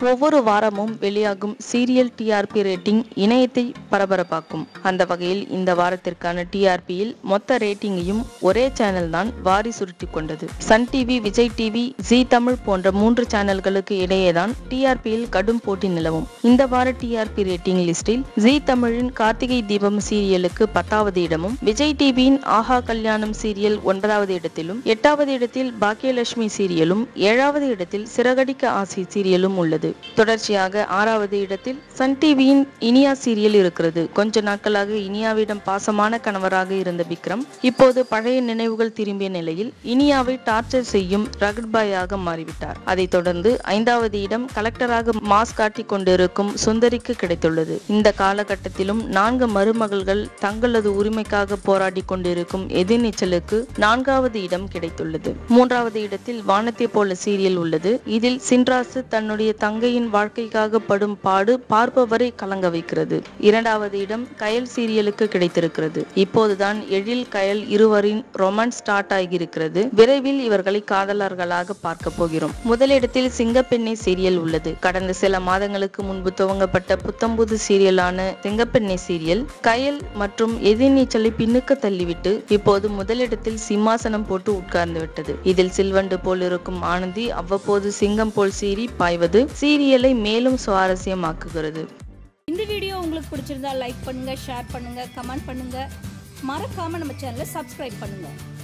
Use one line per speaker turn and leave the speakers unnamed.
ஒவ்வொரு வாரமும் வெளியாகும் சீரியல் டிஆர்பி ரேட்டிங் இணையத்தை பரபரப்பாக்கும் அந்த வகையில் இந்த வாரத்திற்கான டிஆர்பியில் மொத்த ரேட்டிங்கையும் ஒரே சேனல் தான் வாரி சுருட்டி கொண்டது சன் டிவி விஜய் டிவி ஜி தமிழ் போன்ற மூன்று சேனல்களுக்கு இடையேதான் டிஆர்பியில் கடும் போட்டி நிலவும் இந்த வார டிஆர்பி ரேட்டிங் லிஸ்டில் ஜி தமிழின் கார்த்திகை தீபம் சீரியலுக்கு பத்தாவது இடமும் விஜய் டிவியின் ஆஹா கல்யாணம் சீரியல் ஒன்பதாவது இடத்திலும் எட்டாவது இடத்தில் பாக்கியலட்சுமி சீரியலும் ஏழாவது இடத்தில் சிறகடிக்க ஆசை சீரியலும் உள்ளது தொடர்ச்சியாக ஆறாவது இடத்தில் சன் டிவியின் இனியா சீரியல் இருக்கிறது கொஞ்ச நாட்களாக இனியாவிடம் பாசமான கணவராக இருந்த விக்ரம் இப்போது பழைய நினைவுகள் திரும்பிய நிலையில் இனியாவை டார்ச்சர் செய்யும் ரகட் பாயாக மாறிவிட்டார் அதைத் தொடர்ந்து ஐந்தாவது இடம் கலெக்டராக மாஸ் காட்டிக் கொண்டிருக்கும் சுந்தரிக்கு கிடைத்துள்ளது இந்த காலகட்டத்திலும் நான்கு மருமகள்கள் தங்களது உரிமைக்காக போராடி கொண்டிருக்கும் எதிர்நீச்சலுக்கு நான்காவது இடம் கிடைத்துள்ளது மூன்றாவது இடத்தில் வானத்தை போல சீரியல் உள்ளது இதில் சின்ராசு தன்னுடைய தங்கையின் வாழ்க்கைக்காக படும் பாடு பார்ப்பவரை கலங்க வைக்கிறது இரண்டாவது இடம் கயல் சீரியலுக்கு கிடைத்திருக்கிறது இப்போதுதான் எழில் கயல் இருவரின் ரொமான்ஸ் ஸ்டார்ட் ஆகியிருக்கிறது விரைவில் இவர்களை காதலர்களாக பார்க்க போகிறோம் முதலிடத்தில் சிங்கப்பெண்ணை சீரியல் உள்ளது கடந்த சில மாதங்களுக்கு முன்பு துவங்கப்பட்ட புத்தம்புது சீரியலான சிங்கப்பெண்ணை சீரியல் கயல் மற்றும் எதிர்நீச்சலை பின்னுக்கு தள்ளிவிட்டு இப்போது முதலிடத்தில் சிம்மாசனம் போட்டு உட்கார்ந்து விட்டது இதில் சில்வண்டு போல் இருக்கும் ஆனந்தி அவ்வப்போது சிங்கம் போல் சீறி பாய்வது சீரியலை மேலும் சுவாரஸ்யமாக்குகிறது
இந்த வீடியோ உங்களுக்கு பிடிச்சிருந்தா லைக் பண்ணுங்க ஷேர் பண்ணுங்க கமெண்ட் பண்ணுங்க மறக்காம நம்ம சேனலை சப்ஸ்கிரைப் பண்ணுங்க